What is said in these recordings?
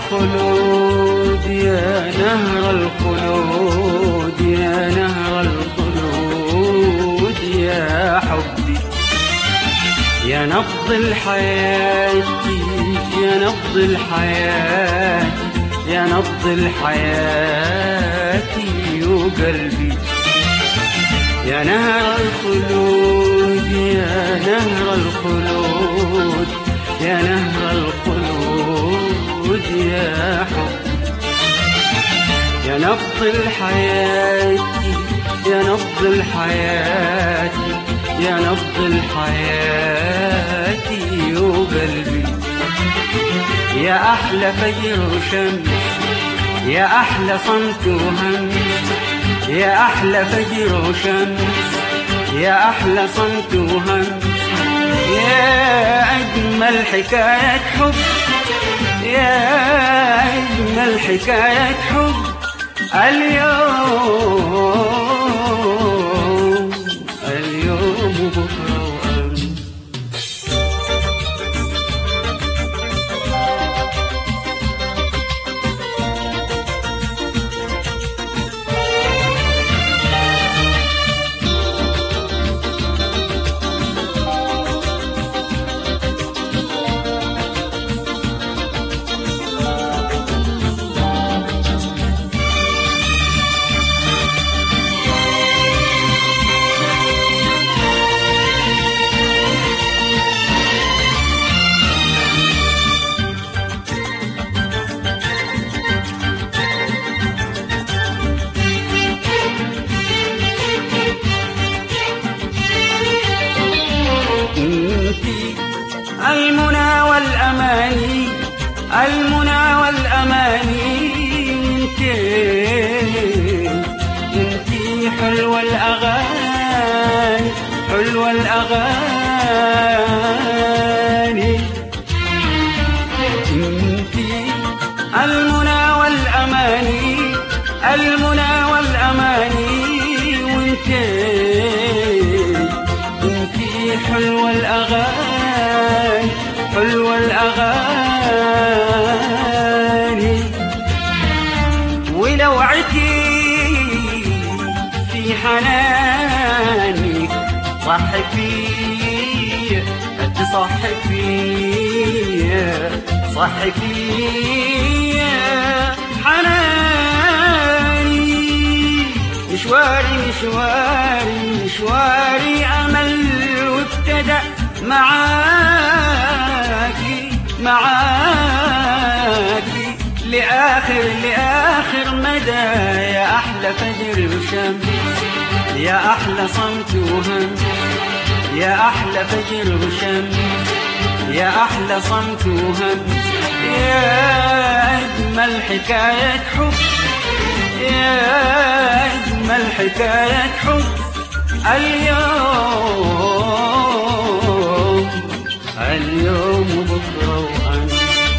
الخلود يا نهر الخلود يا نهر الخلود يا حبي يا نبض الحياة يا نبض الحياة يا نبض الحياة وقلبي يا نهر الخلود يا نهر الخلود يا نهر الخلود يا حب يا نبض الحياة يا نبض الحياة يا نبض الحياة وقلبي يا أحلى فجر وشمس يا أحلى صمت وهمس يا أحلى فجر وشمس يا أحلى صمت وهمس يا أجمل حكاية حب يا أجمل حكاية حب اليوم اليوم بكرة وأمس انتي المنى والاماني المنى والاماني انتي انتي حلوة الاغاني حلوة الاغاني انتي المنى والاماني المنى والاماني وانتي انتي حلوة الأغاني حلوة الأغاني ولوعتي في حنانك صحي فيا تصحي فيا صحي فيا حناني مشواري مشواري مشواري أمل وابتدأ معاكي معاكي لآخر لآخر مدى يا أحلى فجر وشمس يا أحلى صمت وهمس يا أحلى فجر وشمس يا أحلى صمت وهمس يا أجمل حكاية حب يا أجمل حكاية حب اليوم اليوم بكرة وأنا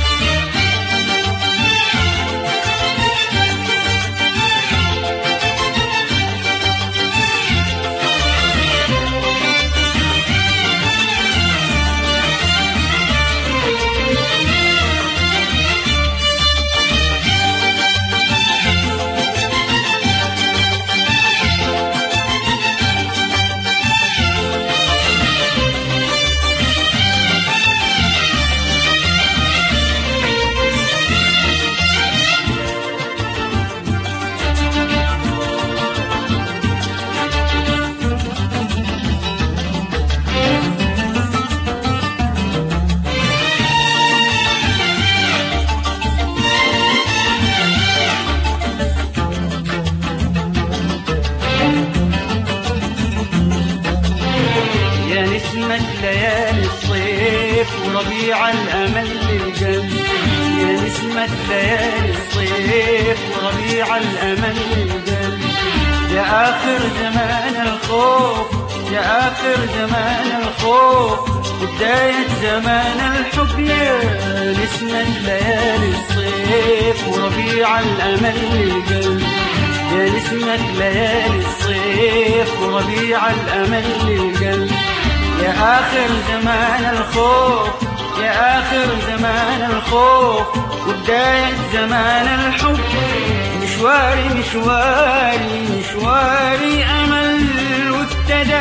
يا نسمة ليالي الصيف وربيع الأمل للقلب يا نسمة ليالي الصيف وربيع الأمل للقلب يا آخر زمان الخوف يا آخر زمان الخوف بداية زمان الحب يا نسمة ليالي الصيف وربيع الأمل للقلب يا نسمة ليالي الصيف وربيع الأمل للقلب يا آخر زمان الخوف يا آخر زمان الخوف وبداية زمان الحب مشواري مشواري مشواري أمل وابتدأ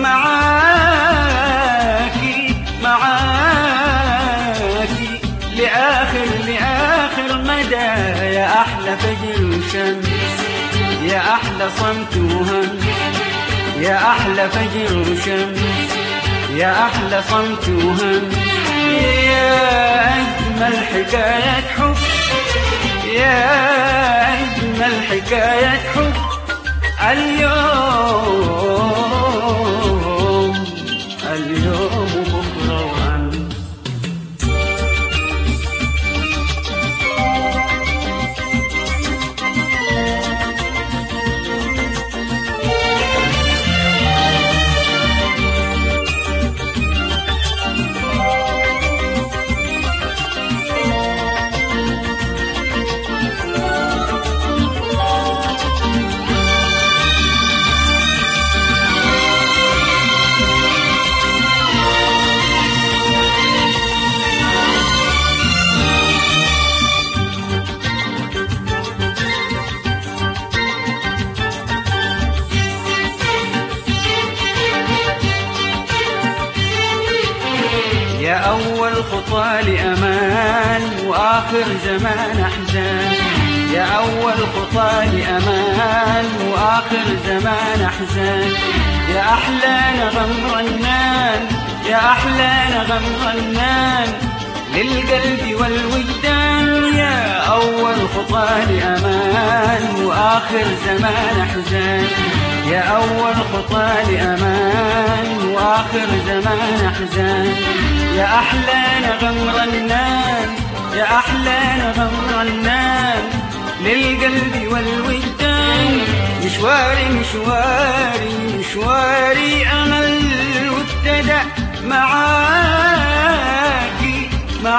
معاكي معاكي لآخر لآخر مدى يا أحلى فجر وشمس يا أحلى صمت وهمس يا أحلى فجر وشمس يا أحلى صمت وهمس يا أجمل حكاية حب يا أجمل حكاية حب اليوم اليوم بكرة وأمس يا أول خطى لأمان وآخر زمان أحزان يا أول خطى لأمان وآخر زمان أحزان يا أحلى نغم رنان يا أحلى نغم رنان للقلب والوجدان يا أول خطى لأمان وآخر زمان أحزان يا أول خطى لأمان وآخر زمان أحزان يا أحلى نغم رنان يا أحلى نغم رنان للقلب والوجدان مشواري مشواري مشواري أمل وابتدأ معاكي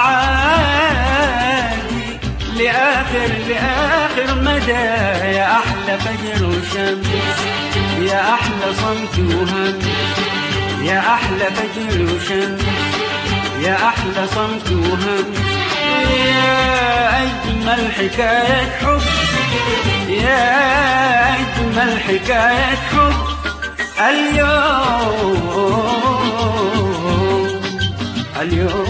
معاكي لآخر لآخر مدى يا أحلى فجر وشمس يا أحلى صمت وهمس يا أحلى فجر وشمس يا أحلى صمت وهمس يا أجمل حكاية حب يا أجمل حكاية حب اليوم اليوم